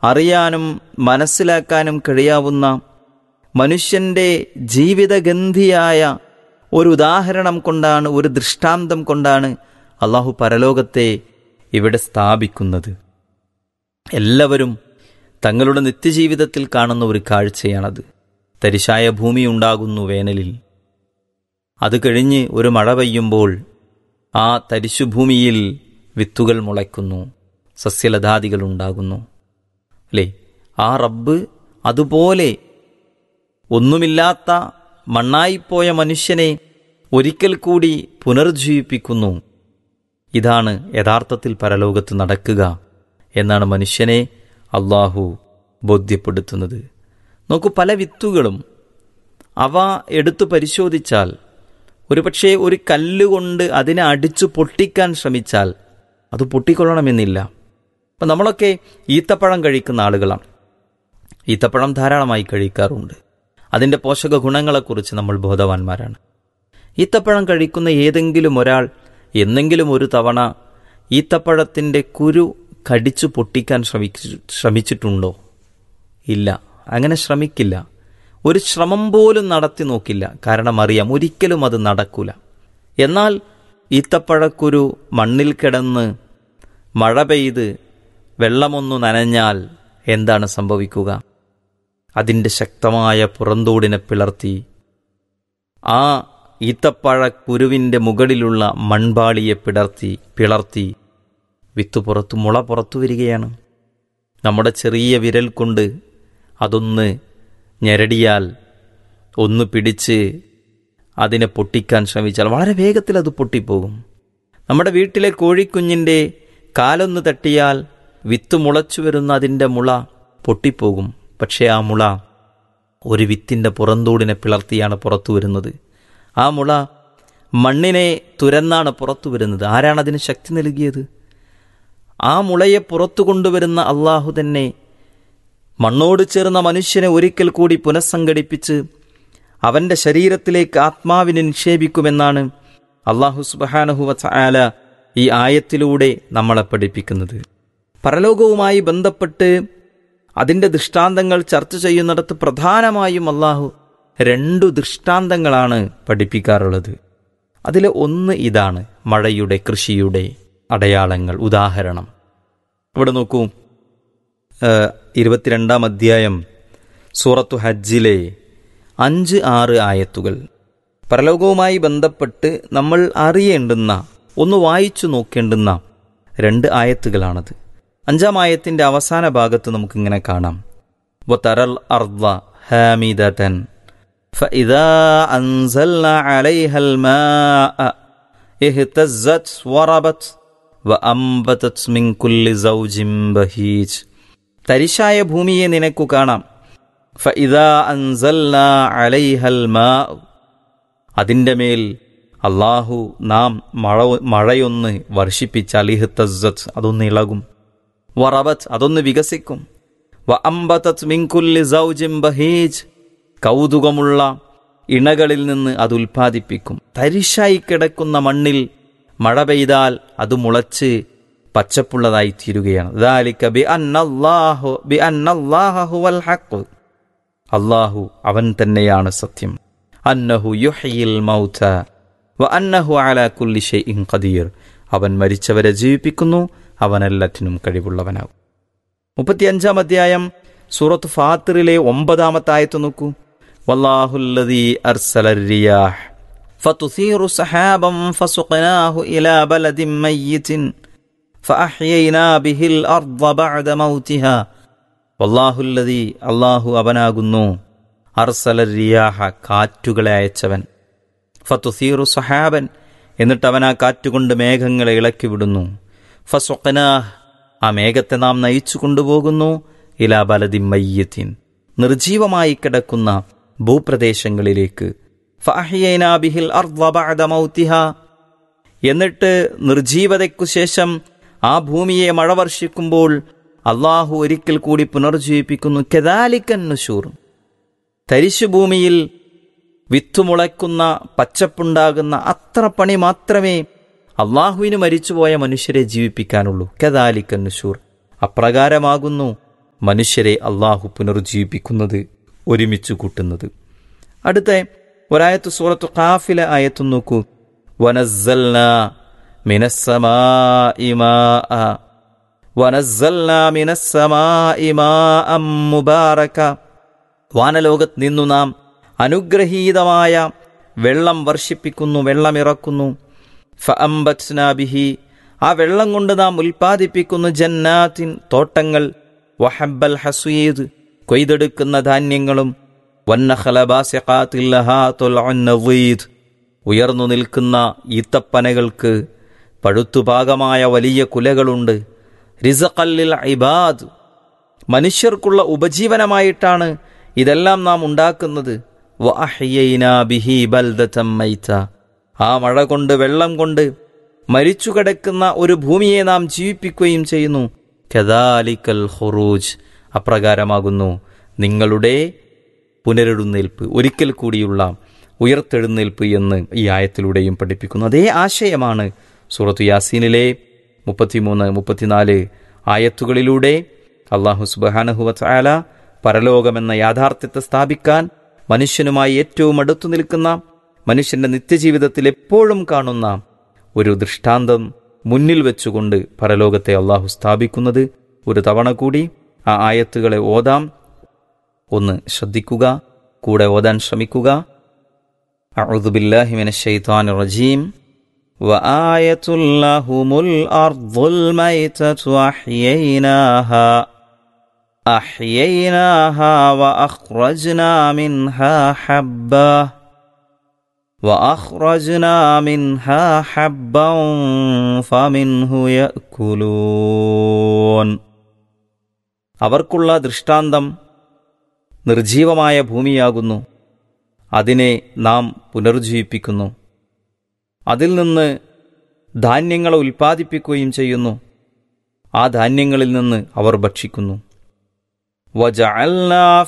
അറിയാനും മനസ്സിലാക്കാനും കഴിയാവുന്ന മനുഷ്യൻ്റെ ജീവിതഗന്ധിയായ ഒരു ഉദാഹരണം കൊണ്ടാണ് ഒരു ദൃഷ്ടാന്തം കൊണ്ടാണ് അള്ളാഹു പരലോകത്തെ ഇവിടെ സ്ഥാപിക്കുന്നത് എല്ലാവരും തങ്ങളുടെ നിത്യജീവിതത്തിൽ കാണുന്ന ഒരു കാഴ്ചയാണത് തരിശായ ഭൂമി ഉണ്ടാകുന്നു വേനലിൽ അത് കഴിഞ്ഞ് ഒരു മഴ പെയ്യുമ്പോൾ ആ തരിശുഭൂമിയിൽ വിത്തുകൾ മുളയ്ക്കുന്നു സസ്യലതാദികൾ ഉണ്ടാകുന്നു അല്ലേ ആ റബ്ബ് അതുപോലെ ഒന്നുമില്ലാത്ത മണ്ണായിപ്പോയ മനുഷ്യനെ ഒരിക്കൽ കൂടി പുനർജീവിപ്പിക്കുന്നു ഇതാണ് യഥാർത്ഥത്തിൽ പരലോകത്ത് നടക്കുക എന്നാണ് മനുഷ്യനെ അള്ളാഹു ബോധ്യപ്പെടുത്തുന്നത് നോക്കൂ പല വിത്തുകളും അവ എടുത്തു പരിശോധിച്ചാൽ ഒരുപക്ഷെ ഒരു കല്ലുകൊണ്ട് അതിനെ അടിച്ചു പൊട്ടിക്കാൻ ശ്രമിച്ചാൽ അത് പൊട്ടിക്കൊള്ളണമെന്നില്ല അപ്പം നമ്മളൊക്കെ ഈത്തപ്പഴം കഴിക്കുന്ന ആളുകളാണ് ഈത്തപ്പഴം ധാരാളമായി കഴിക്കാറുണ്ട് അതിൻ്റെ പോഷക ഗുണങ്ങളെക്കുറിച്ച് നമ്മൾ ബോധവാന്മാരാണ് ഈത്തപ്പഴം കഴിക്കുന്ന ഏതെങ്കിലും ഒരാൾ എന്നെങ്കിലും ഒരു തവണ ഈത്തപ്പഴത്തിൻ്റെ കുരു കടിച്ചു പൊട്ടിക്കാൻ ശ്രമിച്ചു ശ്രമിച്ചിട്ടുണ്ടോ ഇല്ല അങ്ങനെ ശ്രമിക്കില്ല ഒരു ശ്രമം പോലും നടത്തി നോക്കില്ല കാരണം അറിയാം ഒരിക്കലും അത് നടക്കൂല എന്നാൽ ഈത്തപ്പഴക്കുരു മണ്ണിൽ കിടന്ന് മഴ പെയ്ത് വെള്ളമൊന്നു നനഞ്ഞാൽ എന്താണ് സംഭവിക്കുക അതിൻ്റെ ശക്തമായ പുറന്തോടിനെ പിളർത്തി ആ ഈത്തപ്പഴക്കുരുവിൻ്റെ മുകളിലുള്ള മൺപാളിയെ പിടർത്തി പിളർത്തി വിത്ത് പുറത്തു മുള പുറത്തു വരികയാണ് നമ്മുടെ ചെറിയ വിരൽ കൊണ്ട് അതൊന്ന് ഞെരടിയാൽ ഒന്ന് പിടിച്ച് അതിനെ പൊട്ടിക്കാൻ ശ്രമിച്ചാൽ വളരെ വേഗത്തിൽ അത് പൊട്ടിപ്പോകും നമ്മുടെ വീട്ടിലെ കോഴിക്കുഞ്ഞിൻ്റെ കാലൊന്ന് തട്ടിയാൽ വിത്ത് മുളച്ചു വരുന്ന അതിൻ്റെ മുള പൊട്ടിപ്പോകും പക്ഷേ ആ മുള ഒരു വിത്തിൻ്റെ പുറന്തോടിനെ പിളർത്തിയാണ് പുറത്തു വരുന്നത് ആ മുള മണ്ണിനെ തുരന്നാണ് പുറത്തു വരുന്നത് ആരാണ് അതിന് ശക്തി നൽകിയത് ആ മുളയെ പുറത്തു കൊണ്ടുവരുന്ന അള്ളാഹു തന്നെ മണ്ണോട് ചേർന്ന മനുഷ്യനെ ഒരിക്കൽ കൂടി പുനഃസംഘടിപ്പിച്ച് അവൻ്റെ ശരീരത്തിലേക്ക് ആത്മാവിനെ നിക്ഷേപിക്കുമെന്നാണ് അള്ളാഹു സുബാനഹുവ ചായാല ഈ ആയത്തിലൂടെ നമ്മളെ പഠിപ്പിക്കുന്നത് പരലോകവുമായി ബന്ധപ്പെട്ട് അതിൻ്റെ ദൃഷ്ടാന്തങ്ങൾ ചർച്ച ചെയ്യുന്നിടത്ത് പ്രധാനമായും അള്ളാഹു രണ്ടു ദൃഷ്ടാന്തങ്ങളാണ് പഠിപ്പിക്കാറുള്ളത് അതിൽ ഒന്ന് ഇതാണ് മഴയുടെ കൃഷിയുടെ അടയാളങ്ങൾ ഉദാഹരണം ഇവിടെ നോക്കൂ ഇരുപത്തിരണ്ടാം അധ്യായം സൂറത്തു ഹജ്ജിലെ അഞ്ച് ആറ് ആയത്തുകൾ പരലോകവുമായി ബന്ധപ്പെട്ട് നമ്മൾ അറിയേണ്ടുന്ന ഒന്ന് വായിച്ചു നോക്കേണ്ടുന്ന രണ്ട് ആയത്തുകളാണത് അഞ്ചാം ആയത്തിന്റെ അവസാന ഭാഗത്ത് നമുക്കിങ്ങനെ കാണാം വതറൽ അർദ ഹാമിദതൻ فإذا أنزلنا عليها الماء اهتزت وربت وأنبتت من كل زوج بهيج തരിശായ ഭൂമിയെ നിനക്കു കാണാം ഫഇദാ അൻസൽന അലൈഹൽ മാ അതിൻ്റെ മേൽ അള്ളാഹു നാം മഴ മഴയൊന്ന് വർഷിപ്പിച്ചാൽ ഇഹ്തസ്സത്ത് അതൊന്ന് ഇളകും വറബത്ത് അതൊന്ന് വികസിക്കും വ അമ്പതത് മിൻകുല്ലി സൗജിം ബഹീജ് കൗതുകമുള്ള ഇണകളിൽ നിന്ന് അത് ഉൽപ്പാദിപ്പിക്കും തരിശായി കിടക്കുന്ന മണ്ണിൽ മഴ പെയ്താൽ അത് മുളച്ച് പച്ചപ്പുള്ളതായി തീരുകയാണ് അള്ളാഹു അവൻ തന്നെയാണ് സത്യം അന്നഹു യുഹയിൽ മൗത വ അന്നഹു അലാ കുല്ലി ഷൈഇൻ ഖദീർ അവൻ മരിച്ചവരെ ജീവിപ്പിക്കുന്നു അവൻ എല്ലാറ്റിനും കഴിവുള്ളവനാകും മുപ്പത്തിയഞ്ചാം അധ്യായം സൂറത്ത് ഫാത്തിറിലെ ഒമ്പതാമത്തെ ആയത്ത് നോക്കൂ വല്ലാഹുല്ലദീ അർസല റിയാഹ് فتصير سحابا فسقناه إلى بلد ميت فأحيينا به الأرض بعد موتها والله الذي الله അവനാകുന്നു അർസല റിയാഹ കാറ്റുകളെ അയച്ചവൻ ഫതുസീറു സഹാബൻ എന്നിട്ട് അവൻ ആ കാറ്റുകൊണ്ട് മേഘങ്ങളെ ഇളക്കി വിടുന്നു ഫസുഖനാഹ് ആ മേഘത്തെ നാം നയിച്ചു കൊണ്ടുപോകുന്നു ഇലാ ബലതി മയ്യത്തിൻ നിർജീവമായി കിടക്കുന്ന ഭൂപ്രദേശങ്ങളിലേക്ക് ഫഅഹ്യൈനാ ബിഹിൽ അർദ ബഅദ മൗതിഹ എന്നിട്ട് നിർജീവതയ്ക്കു ശേഷം ആ ഭൂമിയെ മഴ വർഷിക്കുമ്പോൾ അള്ളാഹു ഒരിക്കൽ കൂടി പുനർജീവിപ്പിക്കുന്നു കെദാലിക്കൻ നുഷൂർ തരിശുഭൂമിയിൽ വിത്തുമുളയ്ക്കുന്ന പച്ചപ്പുണ്ടാകുന്ന അത്ര പണി മാത്രമേ അള്ളാഹുവിന് മരിച്ചുപോയ മനുഷ്യരെ ജീവിപ്പിക്കാനുള്ളൂ കെദാലിക്കൻ നുഷൂർ അപ്രകാരമാകുന്നു മനുഷ്യരെ അള്ളാഹു പുനർജീവിപ്പിക്കുന്നത് ഒരുമിച്ച് കൂട്ടുന്നത് അടുത്ത ഒരായത്ത് സൂറത്ത് കാഫില ആയത്ത് നോക്കൂ വനസ്സൽന മിനസ്സമാഇ മാഅ വനസ്സൽന മിനസ്സമാഇ മാഅം മുബാറക വാനലോകത്ത് നിന്നു നാം അനുഗ്രഹീതമായ വെള്ളം വർഷിപ്പിക്കുന്നു വെള്ളമിറക്കുന്നു ഫഅംബത്നാബിഹി ആ വെള്ളം കൊണ്ട് നാം ഉൽപ്പാദിപ്പിക്കുന്നു ജന്നാത്തിൻ തോട്ടങ്ങൾ വഹബ്ബൽ ഹസീദ് കൊയ്തെടുക്കുന്ന ധാന്യങ്ങളും വന്നഖലബാസിഖാത്തില്ലഹാത്തുൽനവീദ് ഉയർന്നു നിൽക്കുന്ന ഈത്തപ്പനകൾക്ക് പഴുത്തുപാകമായ വലിയ കുലകളുണ്ട് റിസഖല്ലിൽ ഇബാദ് മനുഷ്യർക്കുള്ള ഉപജീവനമായിട്ടാണ് ഇതെല്ലാം നാം ഉണ്ടാക്കുന്നത് ബിഹി ബൽദതം മൈത ആ മഴ കൊണ്ട് വെള്ളം കൊണ്ട് മരിച്ചു കിടക്കുന്ന ഒരു ഭൂമിയെ നാം ജീവിപ്പിക്കുകയും ചെയ്യുന്നു കദാലിക്കൽ ഹുറൂജ് അപ്രകാരമാകുന്നു നിങ്ങളുടെ പുനരെഴുന്നേൽപ്പ് ഒരിക്കൽ കൂടിയുള്ള ഉയർത്തെഴുന്നേൽപ്പ് എന്ന് ഈ ആയത്തിലൂടെയും പഠിപ്പിക്കുന്നു അതേ ആശയമാണ് സൂറത്ത് യാസീനിലെ മുപ്പത്തിമൂന്ന് മുപ്പത്തിനാല് ആയത്തുകളിലൂടെ അള്ളാഹു സുബാനഹുവ ചായാല പരലോകമെന്ന യാഥാർത്ഥ്യത്തെ സ്ഥാപിക്കാൻ മനുഷ്യനുമായി ഏറ്റവും അടുത്തു നിൽക്കുന്ന മനുഷ്യന്റെ നിത്യജീവിതത്തിൽ എപ്പോഴും കാണുന്ന ഒരു ദൃഷ്ടാന്തം മുന്നിൽ വെച്ചുകൊണ്ട് പരലോകത്തെ അള്ളാഹു സ്ഥാപിക്കുന്നത് ഒരു തവണ കൂടി ആ ആയത്തുകളെ ഓതാം ഒന്ന് ശ്രദ്ധിക്കുക കൂടെ ഓതാൻ ശ്രമിക്കുക أعوذ بالله من الشيطان الرجيم وآية لهم الأرض الميتة أحييناها أحييناها وأخرجنا منها حبا وأخرجنا منها حبا فمنه يأكلون അവർക്കുള്ള ദൃഷ്ടാന്തം നിർജീവമായ ഭൂമിയാകുന്നു അതിനെ നാം പുനർജീവിപ്പിക്കുന്നു അതിൽ നിന്ന് ധാന്യങ്ങളെ ഉൽപ്പാദിപ്പിക്കുകയും ചെയ്യുന്നു ആ ധാന്യങ്ങളിൽ നിന്ന് അവർ ഭക്ഷിക്കുന്നു وجعلنا